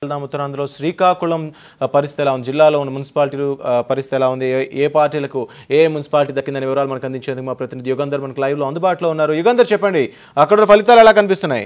వెళ్దాం ఉత్తరాంధ్రలో శ్రీకాకుళం ఆ, పరిస్థితి ఎలా ఉంది జిల్లాలో ఉన్న మున్సిపాలిటీలు ఆ, పరిస్థితి ఎలా ఉంది ఏ- ఏ పార్టీలకు ఏ మున్సిపాలిటీ దక్కిందనే వివరాలు మనకు అందించేందుకు మా ప్రతినిధి యుగంధర్ మనకు లైవ్ లో అందుబాటులో ఉన్నారు యుగంధర్ చెప్పండి అక్కడ ఫలితాలు ఎలా కనిపిస్తున్నాయి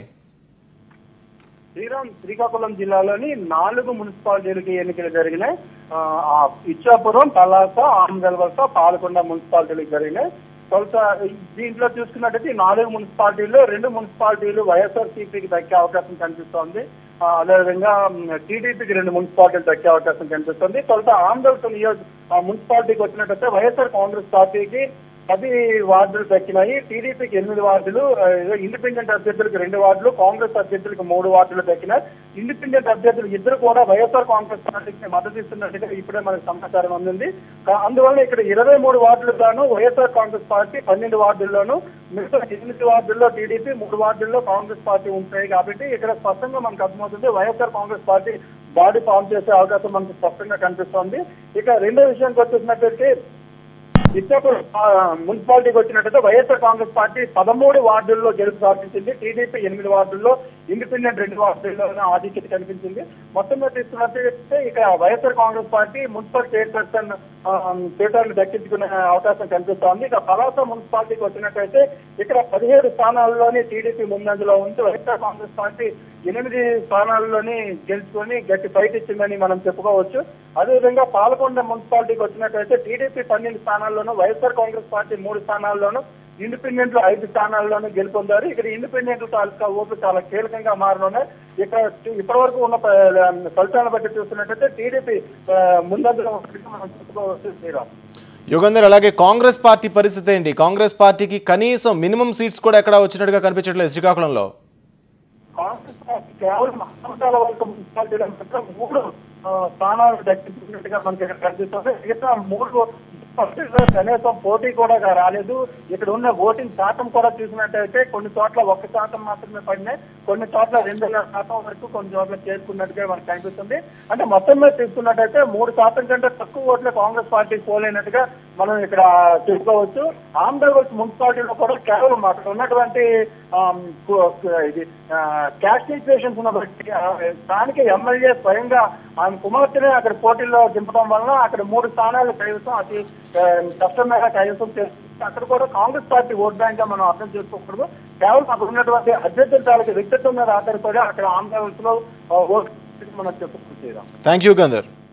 శ్రీరామ్ శ్రీకాకుళం జిల్లాలోని నాలుగు మున్సిపాలిటీలకి ఎన్నికలు జరిగినాయి ఆ, ఆ ఇచ్చాపురం పలాస ఆంధ్రవలస పాలకొండ మున్సిపాలిటీలకు జరిగినాయి తొలుత దీంట్లో చూసుకున్నట్టయితే ఈ నాలుగు మున్సిపాలిటీల్లో రెండు మున్సిపాలిటీలు వైఎస్ఆర్ సిపికి దక్కే అవకాశం కనిపిస్తోంది ఆ, అదేవిధంగా టీడీపీకి రెండు మున్సిపాలిటీలు దక్కే అవకాశం కనిపిస్తుంది తొలుత ఆంధ్రవలస నియోజక ఆ, మున్సిపాలిటీకి వచ్చినట్టయితే వైఎస్ఆర్ కాంగ్రెస్ పార్టీకి పది వార్డులు దక్కినాయి టీడీపీకి ఎనిమిది వార్డులు ఆ, ఇండిపెండెంట్ అభ్యర్థులకు రెండు వార్డులు కాంగ్రెస్ అభ్యర్థులకు మూడు వార్డులు దక్కినాయి ఇండిపెండెంట్ అభ్యర్థులు ఇద్దరు కూడా వైఎస్ఆర్ కాంగ్రెస్ పార్టీకి మద్దతు ఇస్తున్నట్టుగా ఇప్పుడే మనకు సమాచారం అందింది కా- అందువల్ల ఇక్కడ ఇరవై మూడు వార్డులు గాను వైఎస్ఆర్ కాంగ్రెస్ పార్టీ పన్నెండు వార్డుల్లోనూ మిగతా ఎనిమిది వార్డుల్లో టీడీపీ మూడు వార్డుల్లో కాంగ్రెస్ పార్టీ ఉంటాయి కాబట్టి ఇక్కడ స్పష్టంగా మనకు అర్థమవుతుంది YSR Congress party body form చేసే అవకాశం మనకు స్పష్టంగా కనిపిస్తోంది ఇక రెండో విషయానికి వచ్చేసినట్టయితే ఇచ్చాపురం ఆ, మున్సిపాలిటీకి వచ్చినట్టయితే వైఎస్ఆర్ కాంగ్రెస్ పార్టీ పదమూడు వార్డుల్లో గెలుపు సాధించింది టీడీపీ ఎనిమిది వార్డుల్లో ఇండిపెండెంట్ రెండు వార్డుల్లో ఆధిక్యత కనిపించింది మొత్తం మీద తీసుకున్నట్టయితే ఇక YSR Congress party municipal chairperson ఆ, పీఠాన్ని దక్కించుకునే అవకాశం కనిపిస్తోంది ఇక పలాస మున్సిపాలిటీకి వచ్చినట్టయితే ఇక్కడ పదిహేడు స్థానాల్లోని టీడీపీ ముందంజలో ఉంది వైఎస్ఆర్ కాంగ్రెస్ పార్టీ ఎనిమిది స్థానాల్లోని గెలుచుకొని గట్టి ఫైట్ ఇచ్చిందని మనం చెప్పుకోవచ్చు అదేవిధంగా పాలకొండ మున్సిపాలిటీకి వచ్చినట్టయితే టీడీపీ పన్నెండు స్థానాల్లోనూ వైఎస్ఆర్ కాంగ్రెస్ పార్టీ మూడు స్థానాల్లోనూ ఇండిపెండెంట్ లో ఐదు స్థానాల్లోనూ గెలుపొందారు ఇక్కడ ఇండిపెండెంట్ తాలూకా ఓట్లు చాలా కీలకంగా మారనున్నాయి ఇక్కడ ఇప్పటి వరకు ఉన్న ప- ఫలితాలను బట్టి చూస్తున్నట్టయితే టీడీపీ ముందంజలో ఉన్నట్టుగా మనం చెప్పుకోవచ్చు శ్రీరామ్ యుగంధర్ అలాగే కాంగ్రెస్ పార్టీ పరిస్థితి ఏంటి కాంగ్రెస్ పార్టీకి కనీసం మినిమం సీట్స్ కూడా ఎక్కడ వచ్చినట్టుగా కనిపించట్లేదు శ్రీకాకుళంలో కాంగ్రెస్ పార్టీ కేవలం అసంతాల వర్గ మున్సిపాలిటీల మధ్య మూడు ఆ, స్థానాలు దక్కించుకున్నట్టుగా మనకి ఇక్కడ కనిపిస్తుంది మిగతా మూడు మున్సిపాలిటీల్లో కనీసం పోటీ కూడా రాలేదు ఇక్కడ ఉన్న ఓటింగ్ శాతం కూడా చూసినట్టయితే కొన్ని చోట్ల ఒక్క శాతం మాత్రమే పడినాయి కొన్ని చోట్ల రెండున్నర శాతం వరకు కొన్ని చోట్ల చేరుకున్నట్టుగా మనకు కనిపిస్తుంది అంటే మొత్తం మీద తీసుకున్నట్టయితే మూడు శాతం కంటే తక్కువ ఓట్ల కాంగ్రెస్ పార్టీ పోలేనట్టుగా మనం ఇక్కడ చెప్పుకోవచ్చు ఆంధ్రప్రదేశ్ మున్సిపాలిటీలో కూడా కేవలం అక్కడ ఉన్నటువంటి ఆమ్, కు- కు- ఇది క్యాస్ట్ ఈక్వేషన్స్ ఉన్న బట్టి ఆ, స్థానిక ఎమ్మెల్యే స్వయంగా ఆమె కుమార్తెనే అక్కడ పోటీల్లో దింపడం వలన అక్కడ మూడు స్థానాలు కైవసం అతి ఆ, కష్టంగా కైవసం చేస్తుంది అక్కడ కూడా కాంగ్రెస్ పార్టీ ఓట్ బ్యాంక్ గా మనం అర్థం చేసుకోకూడదు కేవలం అక్కడ ఉన్నటువంటి అభ్యర్థుల తాలూకు వ్యక్తిత్వం మీద ఆధారపడి అక్కడ ఆంధ్రప్రదేశ్ లో ఓట్ మనం చెప్పుకుంటాం థ్యాంక్ యూ యుగంధర్